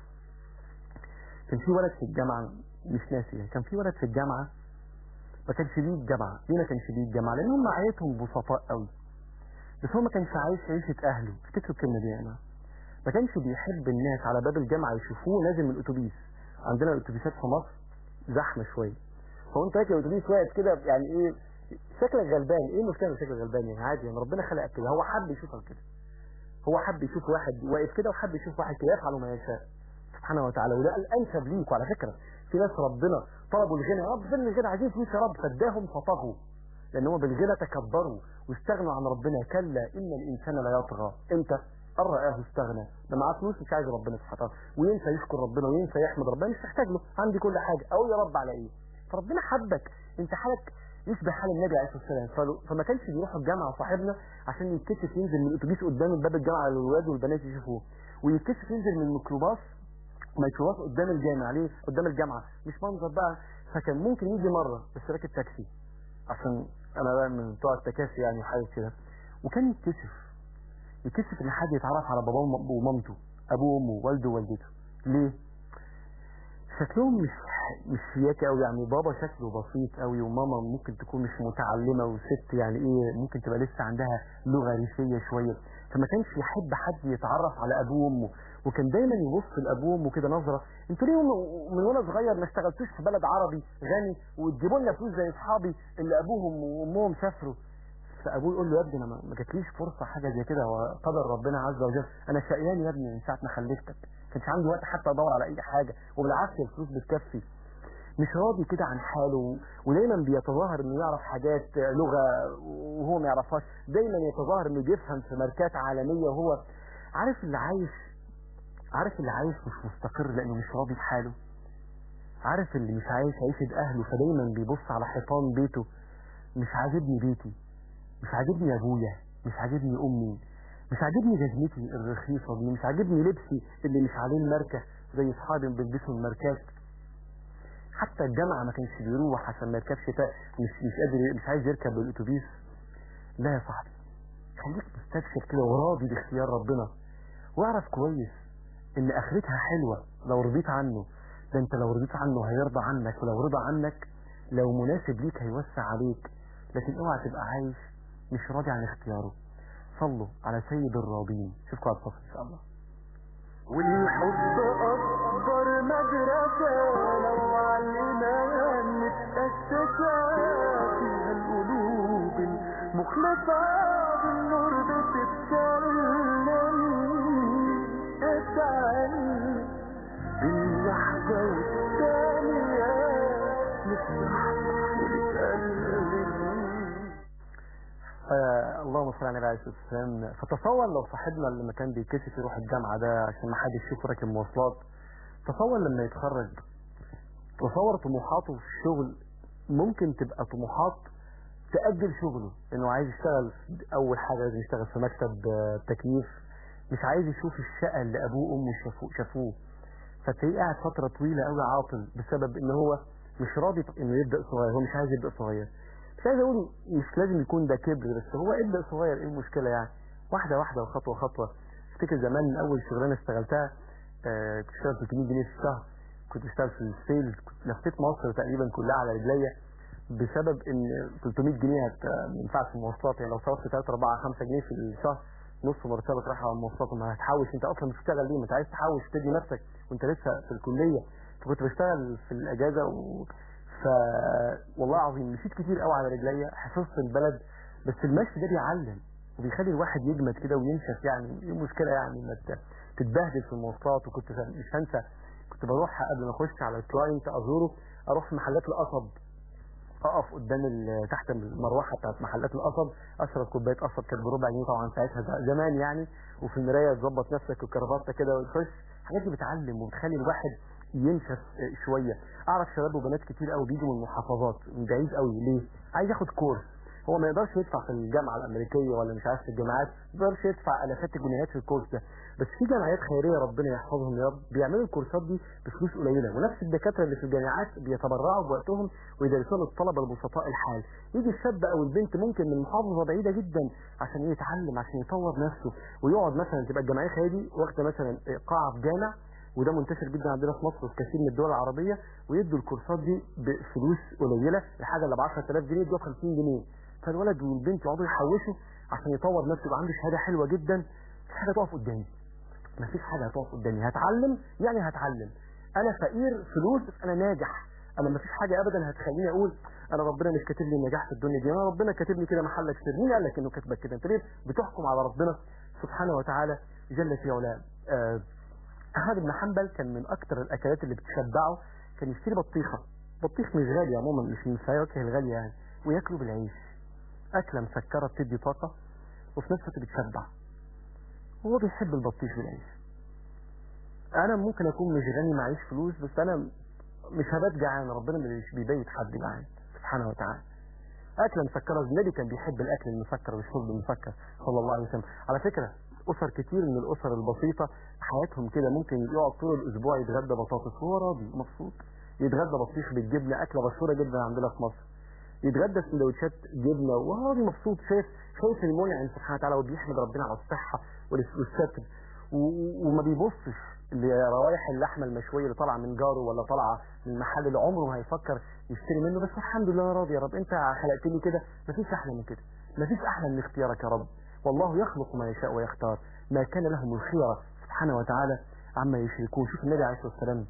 كان في ولد في الجامعة مش ناسي يعني كان في ولد في الجامعة ما كانش بيه الجامعة ليه ما كانش بيه الجامعة لان هم عيلتهم بسطاء قوي بس هو ما كانش عايش عيشة اهله افتكروا الكلمة دي يا جماعة ما كانش بيحب الناس على باب الجامعة يشوفوه نازل من الأتوبيس عندنا الأتوبيسات في مصر زحمة شوية فأنت راكب الأتوبيس واقف كده يعني إيه شكلك غلبان إيه المشكلة إن شكلك غلبان يعني عادي يعني ربنا خلقك كده هو حب يشوفك كده هو حب يشوف واحد واقف كده وحب يشوف واحد كده يفعل ما يشاء سبحانه وتعالى وده الأنسب ليك وعلى فكرة في ناس ربنا طلبوا الغنى يا رب فين الغنى عايزين فلوس يا رب فاداهم فطغوا لأن هم بالغنى تكبروا واستغنوا عن ربنا كلا إن الإنسان لا يطغى إمتى أن رآه استغنى ده معاه فلوس مش عايز ربنا سبحانه وتعالى وينسى يشكر ربنا وينسى يحمد ربنا مش محتاج له عندي كل حاجة أو يا رب على إيه فربنا حبك أنت حالك يشبه حال النبي عليه الصلاة والسلام فلو- فما كانش بيروح الجامعة صاحبنا عشان يتكسف ينزل من الأتوبيس قدام باب الجامعة للولاد والبنات يشوفوه ويتكسف ينزل من الميكروباص ميكروباص قدام الجامع ليه قدام الجامعة مش منظر بقى فكان ممكن يجي مرة بس راكب تاكسي عشان انا بقى من بتوع التكاسي يعني حاجه كده وكان يتكسف يتكسف ان حد يتعرف على باباه وم- ومامته ابوه وامه والده ووالدته ليه شكلهم مش مش شياكه قوي يعني بابا شكله بسيط قوي وماما ممكن تكون مش متعلمه وست يعني ايه ممكن تبقى لسه عندها لغه ريفيه شويه فما كانش يحب حد يتعرف على ابوه وامه وكان دايما يبص لابوه وامه كده نظره انتوا ليه م- من وانا صغير ما اشتغلتوش في بلد عربي غني وتجيبوا لنا فلوس زي اصحابي اللي ابوهم وامهم سافروا فابوه يقول له يا ابني انا ما ما جاتليش فرصه حاجه زي كده هو قدر ربنا عز وجل انا شقيان يا ابني من ساعه ما خلفتك كانش عندي وقت حتى ادور على اي حاجه وبالعكس الفلوس بتكفي مش راضي كده عن حاله ودايما بيتظاهر انه يعرف حاجات لغه وهو ما يعرفهاش دايما يتظاهر انه بيفهم في ماركات عالميه وهو عارف اللي عايش عارف اللي عايش مش مستقر لانه مش راضي بحاله عارف اللي مش عايش عيشة اهله فدايما بيبص على حيطان بيته مش عاجبني بيتي مش عاجبني ابويا مش عاجبني امي مش عاجبني جزمتي الرخيصة دي مش عاجبني لبسي اللي مش عليه الماركة زي اصحابي اللي بيلبسوا الماركات حتى الجامعة ما كانش بيروح عشان ما يركبش تا- مش مش قادر مش عايز يركب الاتوبيس لا يا صاحبي خليك مستبشر كده وراضي باختيار ربنا واعرف كويس ان اخرتها حلوة لو رضيت عنه ده انت لو رضيت عنه هيرضى عنك ولو رضى عنك لو مناسب ليك هيوسع عليك لكن اوعى تبقى عايش مش راضي عن اختياره صلوا على سيد الراضين اشوفكم على الصف ان شاء الله والحب أكبر مدرسة لو علمنا نتأسسا فيها القلوب المخلصة بالنور بتتكلم اتعلم باللحظة والثانية نفتح ونتكلم آه اللهم صل على النبي عليه الصلاه والسلام فتصور لو صاحبنا اللي ما كان بيتكسف يروح الجامعه ده عشان ما حدش يشوفه راكب مواصلات تصور لما يتخرج تصور طموحاته في الشغل ممكن تبقى طموحات تأجل شغله انه عايز يشتغل اول حاجه لازم يشتغل في مكتب آه، تكييف مش عايز يشوف الشقه اللي ابوه وامه شافوه شافوه فتلاقيه قاعد فتره طويله قوي عاطل بسبب ان هو مش راضي انه يبدا صغير هو مش عايز يبدا صغير مش عايز اقول مش لازم يكون ده كبر بس هو ابدا صغير ايه المشكله يعني واحده واحده وخطوه خطوه افتكر زمان من اول شغلانه اشتغلتها آه كنت اشتغل 300 جنيه في الشهر كنت اشتغل في السيل كنت لفيت مصر تقريبا كلها على رجليا بسبب ان 300 جنيه هت- ما ينفعش في المواصلات يعني لو صرفت 3 4 5 جنيه في الشهر نص مرتبك راح على المواصلات وما هتحوش انت اصلا بتشتغل ليه ما انت عايز تحوش تدي نفسك وانت لسه في الكليه فكنت بشتغل في الاجازه و... ف والله العظيم مشيت كتير قوي على رجليا حفظت البلد بس المشي ده بيعلم وبيخلي الواحد يجمد كده وينشف يعني ايه المشكله يعني ما ت- تتبهدل في المواصلات وكنت ف- مش هنسى كنت بروح قبل ما اخش على الكلاينت ازوره اروح في محلات القصب اقف قدام ال- تحت المروحه بتاعت محلات القصب اشرب كوبايه قصب كانت بربع جنيه طبعا ساعتها ده زمان يعني وفي المرايه تظبط نفسك والكرافته كده وتخش الحاجات دي بتعلم وبتخلي الواحد ينشف آه، شويه اعرف شباب وبنات كتير قوي بيجوا من المحافظات من بعيد قوي ليه عايز ياخد كورس هو ما يقدرش يدفع في الجامعه الامريكيه ولا مش عارف في الجامعات ما يقدرش يدفع الافات الجنيهات في الكورس ده بس في جمعيات خيريه ربنا يحفظهم يا رب بيعملوا الكورسات دي بفلوس قليله ونفس الدكاتره اللي في الجامعات بيتبرعوا بوقتهم ويدرسوا للطلبه البسطاء الحال يجي الشاب او البنت ممكن من محافظه بعيده جدا عشان يتعلم عشان يطور نفسه ويقعد مثلا تبقى الجمعيه الخيريه دي واخده مثلا قاعه في جامع وده منتشر جدا عندنا في مصر وفي كثير من الدول العربيه ويدوا الكورسات دي بفلوس قليله الحاجه اللي ب 10000 جنيه يدوها ب 50 جنيه فالولد والبنت يقعدوا يحوشوا عشان يطور نفسه يبقى عنده شهاده حلوه جدا مفيش حاجه تقف قدامي مفيش حاجه هتقف قدامي هتعلم يعني هتعلم انا فقير فلوس بس انا ناجح انا مفيش حاجه ابدا هتخليني اقول انا ربنا مش كاتب لي النجاح في الدنيا دي انا ربنا كاتب لي كده محلك سر مين قال لك انه كاتبك كده انت ليه بتحكم على ربنا سبحانه وتعالى جل في علاه آه، احمد بن حنبل كان من اكتر الاكلات اللي بتشبعه كان يشتري بطيخه بطيخ مش غالي عموما مش من الفواكه الغاليه يعني وياكله بالعيش اكله مسكره بتدي طاقه وفي نفس الوقت بتشبع هو بيحب البطيخ بالعيش انا ممكن اكون مش غني معيش فلوس بس انا مش هبات جعان ربنا مش بيبيت حد جعان سبحانه وتعالى اكله مسكره النبي كان بيحب الاكل المسكر والشرب المسكر صلى الله عليه وسلم على فكره اسر كتير من الاسر البسيطه حياتهم كده ممكن يقعد طول الاسبوع يتغدى بطاطس وهو راضي مبسوط يتغدى بطيخ بالجبنه اكله مشهوره جدا عندنا في مصر يتغدى سندوتشات جبنه وهو راضي مبسوط شايف شايف المنعم سبحانه وتعالى وبيحمد ربنا على الصحه والس- والستر و- وما بيبصش لروائح اللحمه المشويه اللي طالعه من جاره ولا طالعه من محل اللي عمره ما هيفكر يشتري منه بس الحمد لله انا راضي يا رب انت خلقتني كده مفيش احلى من كده مفيش احلى من اختيارك يا رب والله يخلق ما يشاء ويختار ما كان لهم الخيره سبحانه وتعالى عما يشركون شوف النبي عليه الصلاه والسلام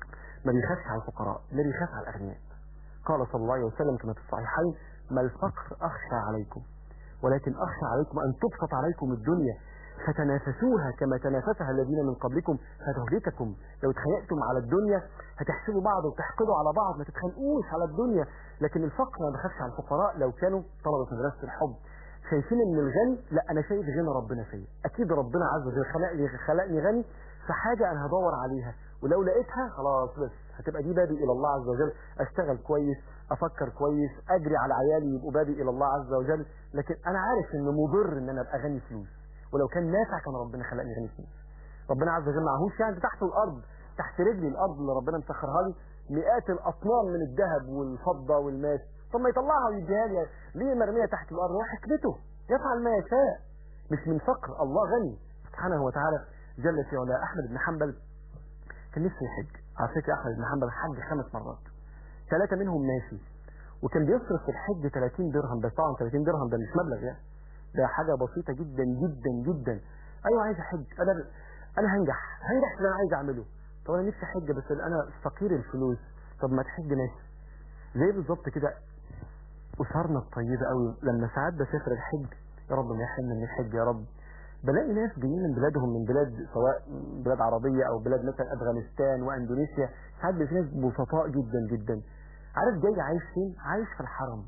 ما بيخافش على الفقراء لا بيخاف على الاغنياء قال صلى الله عليه وسلم كما في الصحيحين ما الفقر اخشى عليكم ولكن اخشى عليكم ان تبسط عليكم الدنيا فتنافسوها كما تنافسها الذين من قبلكم فتهلككم لو اتخانقتم على الدنيا هتحسبوا بعض وتحقدوا على بعض ما تتخانقوش على الدنيا لكن الفقر ما بخافش على الفقراء لو كانوا طلبة مدرسة الحب شايفين ان الغني لا انا شايف غنى ربنا فيا اكيد ربنا عز وجل خلقني خلقني غني في حاجة انا هدور عليها ولو لقيتها خلاص بس هتبقى دي بابي الى الله عز وجل اشتغل كويس افكر كويس اجري على عيالي يبقوا بابي الى الله عز وجل لكن انا عارف انه مضر ان انا ابقى غني فلوس ولو كان نافع كان ربنا خلقني غني فلوس ربنا عز وجل معهوش يعني تحت الارض تحت رجلي الارض اللي ربنا مسخرها لي مئات الاطنان من الذهب والفضه والماس طب ما يطلعها ويديها لي ليه مرميه تحت الارض هو حكمته يفعل ما يشاء مش من فقر الله غني سبحانه وتعالى جل في علاه احمد بن حنبل كان نفسه يحج على فكره احمد بن حنبل حج خمس مرات ثلاثه منهم ماشي وكان بيصرف في الحج 30 درهم بس طبعا 30 درهم ده مش مبلغ يعني ده حاجه بسيطه جدا جدا جدا ايوه عايز احج انا انا هنجح هنجح في اللي انا عايز اعمله طب انا نفسي احج بس انا فقير الفلوس طب ما تحج ماشي زي بالظبط كده اسرنا الطيبه قوي لما ساعات بسافر الحج يا رب ما يحرمنا من الحج يا رب بلاقي ناس جايين من بلادهم من بلاد سواء بلاد عربيه او بلاد مثلا افغانستان واندونيسيا ساعات بيبقى في ناس بسطاء جدا جدا عارف جاي عايش فين؟ عايش في الحرم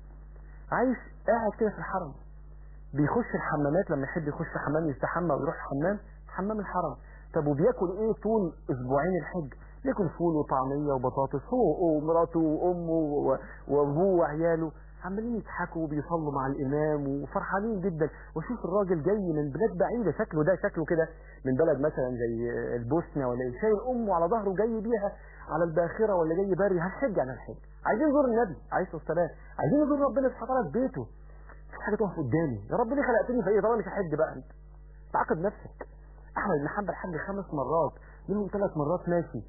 عايش قاعد كده في الحرم بيخش الحمامات لما يحب يخش حمام يستحمى ويروح الحمام حمام الحرم طب وبياكل ايه طول اسبوعين الحج ياكل فول وطعميه وبطاطس هو ومراته وامه و- وابوه وعياله عمالين يضحكوا وبيصلوا مع الامام وفرحانين جدا واشوف الراجل جاي من بلاد بعيده شكله ده شكله كده من بلد مثلا زي البوسنه ولا ايه شايل امه على ظهره جاي بيها على الباخره ولا جاي بري هنحج عن الحج عايزين نزور النبي عليه الصلاه والسلام عايزين نزور ربنا سبحانه وتعالى في بيته مفيش حاجه تقف قدامي يا رب ليه خلقتني في ايه طبعا مش هحج بقى انت تعاقد نفسك احمد بن حنبل حج خمس مرات منهم ثلاث مرات ماشي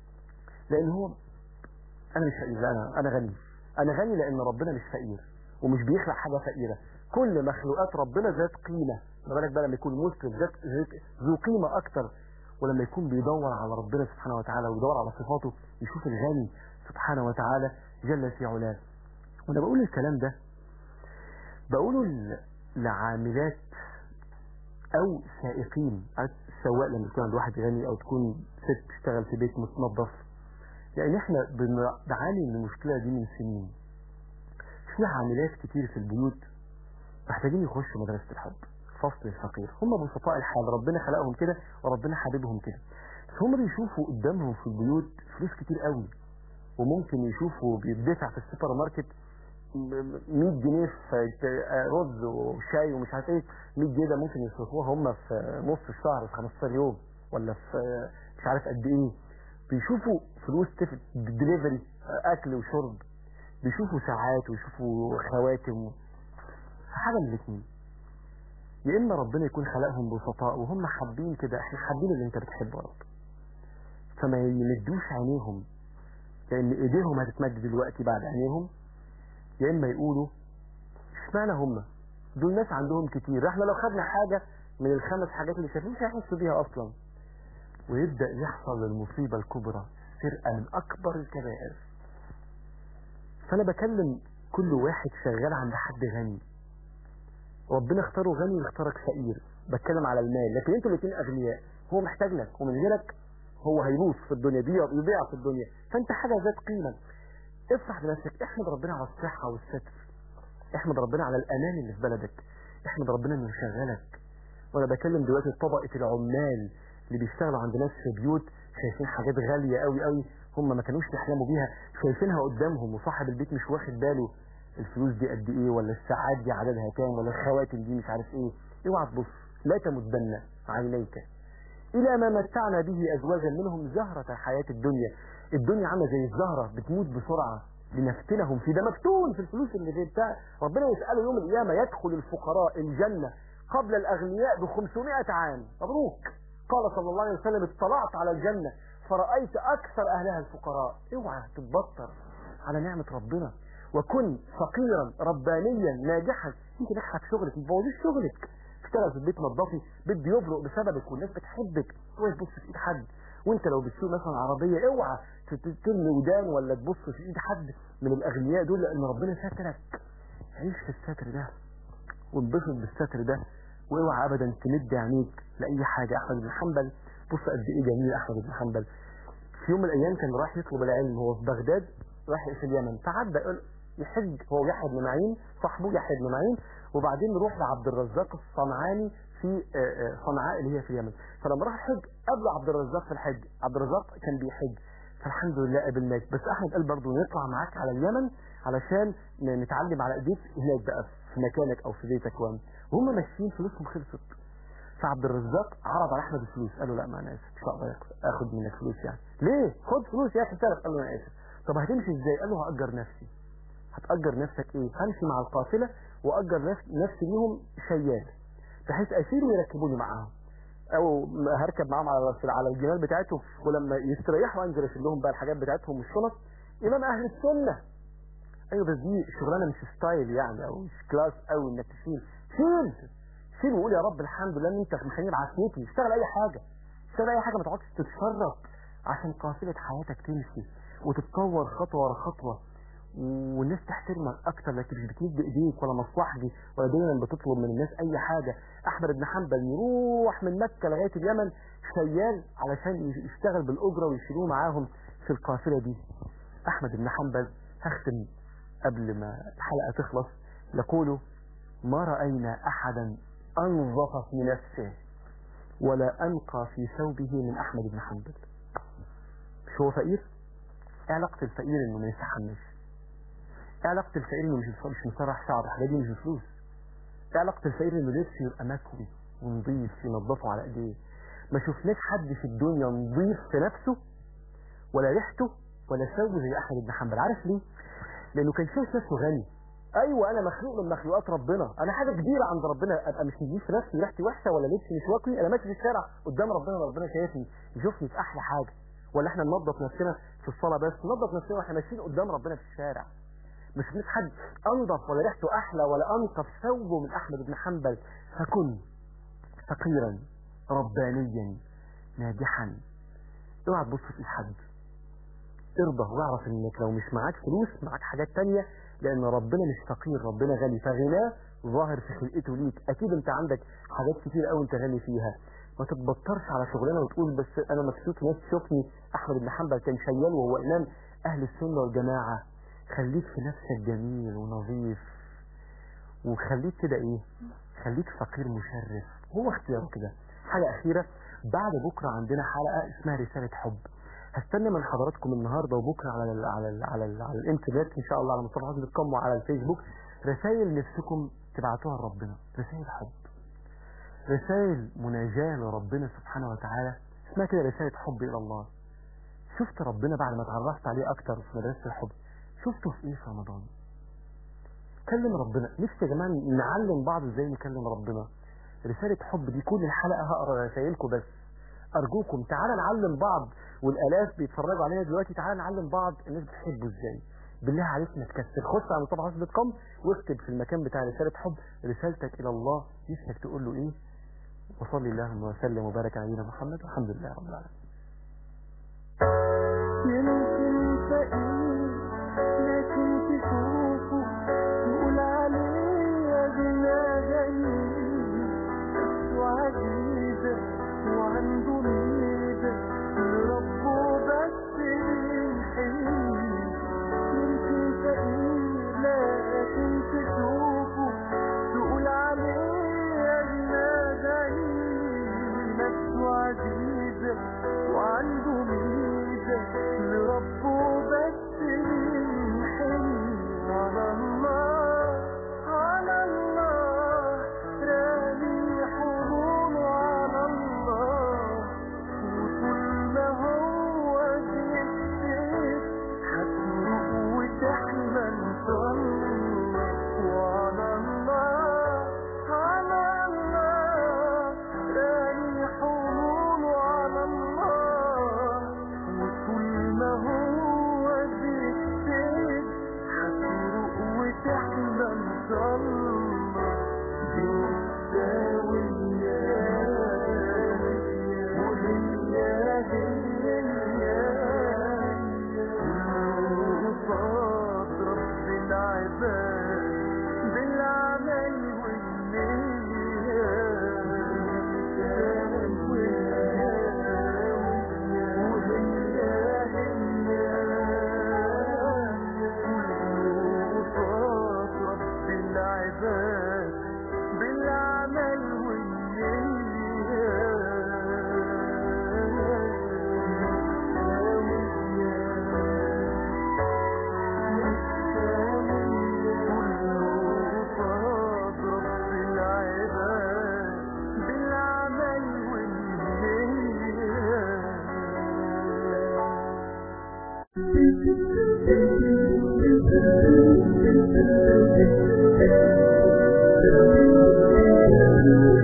لان هو انا مش فقير لا، انا انا غني انا غني لان ربنا مش فقير ومش بيخلق حاجه فقيره كل مخلوقات ربنا ذات قيمة ما بالك بقى لما يكون مسلم ذات ذات- ذو قيمة أكتر ولما يكون بيدور على ربنا سبحانه وتعالى ويدور على صفاته يشوف الغني سبحانه وتعالى جل في علاه وانا بقول الكلام ده بقوله ل- لعاملات او سائقين عارف السواق لما يكون عند واحد غني او تكون ست تشتغل في بيت متنظف لان احنا بن- بنعاني من المشكله دي من سنين في عاملات كتير في البيوت محتاجين يخشوا مدرسه الحب فصل الفقير هم بسطاء الحال ربنا خلقهم كده وربنا حبيبهم كده بس هم بيشوفوا قدامهم في البيوت فلوس كتير قوي وممكن يشوفوا بيدفع في السوبر ماركت م- 100 جنيه في ت- رز وشاي ومش عارف ايه 100 جنيه ده ممكن يصرفوها هم في نص الشهر في 15 يوم ولا في مش عارف قد ايه بيشوفوا فلوس تفت دليفري اكل وشرب بيشوفوا ساعات ويشوفوا خواتم حاجه من الاثنين يا اما ربنا يكون خلقهم بسطاء وهم حابين كده احنا حابين اللي انت بتحبه يا رب فما يمدوش عينيهم لان ايديهم هتتمد دلوقتي بعد عينيهم يا اما يقولوا اشمعنى هم دول ناس عندهم كتير احنا لو خدنا حاجه من الخمس حاجات اللي شايفين مش هيحسوا بيها اصلا ويبدا يحصل المصيبه الكبرى سرقه من اكبر الكبائر فانا بكلم كل واحد شغال عند حد غني ربنا اختاره غني واختارك فقير بتكلم على المال لكن انتوا الاثنين اغنياء هو محتاج لك ومن غيرك هو هيبوظ في الدنيا يبيع يبيع في الدنيا فانت حاجه ذات قيمه افرح بنفسك احمد ربنا على الصحه والستر احمد ربنا على الامان اللي في بلدك احمد ربنا انه يشغلك وانا بكلم دلوقتي طبقه العمال اللي بيشتغلوا عند ناس في بيوت شايفين حاجات غاليه قوي قوي هم ما كانوش يحلموا بيها شايفينها قدامهم وصاحب البيت مش واخد باله الفلوس دي قد ايه ولا الساعات دي عددها كام ولا الخواتم دي مش عارف ايه اوعى تبص لا تمدن عينيك الى ما متعنا به ازواجا منهم زهرة الحياة الدنيا الدنيا عامله زي الزهرة بتموت بسرعة لنفتنهم في ده مفتون في الفلوس اللي في بتاع ربنا يسأله يوم القيامة يدخل الفقراء الجنة قبل الأغنياء ب 500 عام مبروك قال صلى الله عليه وسلم اطلعت على الجنة فرأيت أكثر أهلها الفقراء اوعى تتبطر على نعمة ربنا وكن فقيرا ربانيا ناجحا انت ناجحه في شغلك ما تبوظيش شغلك تشتغل في البيت نظافي بيت بيبرق بسببك والناس بتحبك اوعى تبص في ايد حد وانت لو بتسوق مثلا عربيه اوعى تت- ترمي ودان ولا تبص في ايد حد من الاغنياء دول لان ربنا سترك عيش في الستر ده وانبسط بالستر ده واوعى ابدا تمد عينيك لاي حاجه احمد بن حنبل بص قد ايه جميل احمد بن حنبل في يوم من الايام كان رايح يطلب العلم هو في بغداد رايح في اليمن فعدى يقول يحج هو يحيى بن معين صاحبه يحيى بن معين وبعدين نروح لعبد الرزاق الصنعاني في آه، آه، صنعاء اللي هي في اليمن فلما راح الحج قابل عبد الرزاق في الحج عبد الرزاق كان بيحج فالحمد لله قابلناك بس احمد قال برضه نطلع معاك على اليمن علشان ن- نتعلم على ايديك هناك بقى في مكانك او في بيتك وهم وهم ماشيين فلوسهم خلصت فعبد الرزاق عرض على احمد الفلوس قال له لا ما انا اسف مش هقدر اخد منك فلوس يعني ليه خد فلوس يا اخي سلف قال له انا اسف طب هتمشي ازاي قال له هاجر نفسي هتاجر نفسك ايه همشي مع القافله واجر نفس- نفسي ليهم شيال بحيث اشيل ويركبوني معاهم او ما هركب معاهم على الرسل على الجمال بتاعتهم ولما يستريحوا انزل اشيل لهم بقى الحاجات بتاعتهم والشنط امام اهل السنه ايوه بس دي شغلانه مش ستايل يعني او مش كلاس قوي انك تشيل شيل شيل وقول يا رب الحمد لله ان انت مخليني بعافيتي اشتغل اي حاجه اشتغل اي حاجه ما تقعدش تتشرط عشان قافله حياتك تمشي وتتطور خطوه ورا خطوه والناس تحترمك اكتر لكن مش بتمد ايديك ولا مصلحجي ولا دايما بتطلب من الناس اي حاجه احمد بن حنبل يروح من مكه لغايه اليمن شيال علشان يشتغل بالاجره ويشيلوه معاهم في القافله دي احمد بن حنبل هختم قبل ما الحلقه تخلص يقول ما راينا احدا انظف في نفسه ولا انقى في ثوبه من احمد بن حنبل مش هو فقير ايه علاقه الفقير انه ما يستحملش ايه علاقة الفقير انه مش مش مسرح شعره الحاجات دي مش فلوس ايه علاقة الفقير انه لبسه يبقى مكوي ونضيف ينظفه على ايديه ما شفناش حد في الدنيا نضيف في نفسه ولا ريحته ولا ثوبه زي احمد بن حنبل عارف ليه؟ لانه كان شايف نفسه غني ايوه انا مخلوق من مخلوقات ربنا انا حاجه كبيره عند ربنا ابقى مش نضيف في نفسي ريحتي وحشه ولا لبسي مش واكلي انا ماشي في الشارع قدام ربنا ربنا شايفني يشوفني في احلى حاجه ولا احنا ننظف نفسنا في الصلاه بس ننظف نفسنا واحنا ماشيين قدام ربنا في الشارع مش هتلاقي حد انضف ولا ريحته احلى ولا انقف ثوبه من احمد بن حنبل فكن فقيرا ربانيا ناجحا اوعى تبص في حد ارضى واعرف انك لو مش معاك فلوس معاك حاجات تانية لان ربنا مش فقير ربنا غني فغناه ظاهر في خلقته ليك اكيد انت عندك حاجات كتير قوي انت غني فيها ما تتبطرش على شغلانه وتقول بس انا مبسوط ناس تشوفني احمد بن حنبل كان شيال وهو امام اهل السنه والجماعه خليك في نفسك جميل ونظيف وخليك كده ايه خليك فقير مشرف هو اختياره كده حاجه اخيره بعد بكره عندنا حلقه اسمها رساله حب هستنى من حضراتكم النهارده وبكره على ال على ال على, ال على الانترنت ان شاء الله على مصطفى حسن دوت كوم وعلى الفيسبوك رسائل نفسكم تبعتوها لربنا رسائل حب رسائل مناجاة لربنا سبحانه وتعالى اسمها كده رسالة حب إلى الله شفت ربنا بعد ما اتعرفت عليه أكتر في مدرسة الحب شفته في إيه في رمضان كلم ربنا نفسي يا جماعة نعلم بعض إزاي نكلم ربنا رسالة حب دي كل الحلقة هقرا رسائلكم بس أرجوكم تعالى نعلم بعض والآلاف بيتفرجوا علينا دلوقتي تعالى نعلم بعض الناس بتحبه إزاي بالله عليك ما تكسل خش على مصطفى حسن دوت كوم واكتب في المكان بتاع رسالة حب رسالتك إلى الله نفسك تقول له إيه وصلي اللهم وسلم وبارك على نبينا محمد والحمد لله رب العالمين يمكن فقير لكن تشوفه تقول عليه أغنى جميل وعجيبة وعنده ميزة لربه بس ينحني يمكن فقير لكن تشوفه تقول عليه أغنى جميل نفسه عزيزة وعنده ميزة لربه بس ينحني على الله على الله رامي حضوره على الله وطول ما هو بيكتب هتروح وتحمل صلى وعلى الله على الله رامي حضوره على الله وطول ما هو بيكتب هتروح وتحمل صلى بيساوي بالعمل بالعباد بالعمل والنية